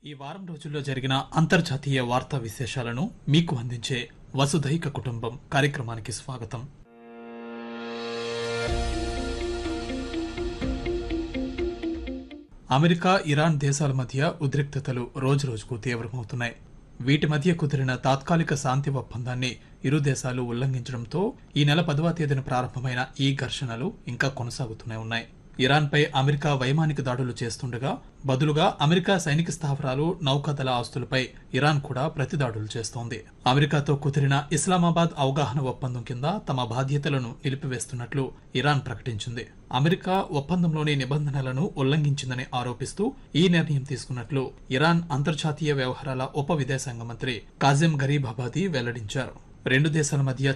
ఈ వారం రోజుల్లో జరిగిన అంతర్జాతీయ వార్తా విశేషాలను మీకు అందించే వసుధైక కుటుంబం కార్యక్రమానికి స్వాగతం అమెరికా ఇరాన్ దేశాల మధ్య ఉద్రిక్తతలు రోజురోజుకు తీవ్రమవుతున్నాయి వీటి మధ్య కుదిరిన తాత్కాలిక శాంతి ఒప్పందాన్ని ఇరు దేశాలు ఉల్లంఘించడంతో ఈ నెల పదవ తేదీన ప్రారంభమైన ఈ ఘర్షణలు ఇంకా కొనసాగుతూనే ఉన్నాయి ఇరాన్పై అమెరికా వైమానిక దాడులు చేస్తుండగా బదులుగా అమెరికా సైనిక స్థావరాలు నౌకాదళ ఆస్తులపై ఇరాన్ కూడా ప్రతిదాడులు చేస్తోంది అమెరికాతో కుదిరిన ఇస్లామాబాద్ అవగాహన ఒప్పందం కింద తమ బాధ్యతలను నిలిపివేస్తున్నట్లు ఇరాన్ ప్రకటించింది అమెరికా ఒప్పందంలోని నిబంధనలను ఉల్లంఘించిందని ఆరోపిస్తూ ఈ నిర్ణయం తీసుకున్నట్లు ఇరాన్ అంతర్జాతీయ వ్యవహారాల ఉప విదేశాంగ మంత్రి కాజిం గరీబ్ అబాదీ వెల్లడించారు రెండు దేశాల మధ్య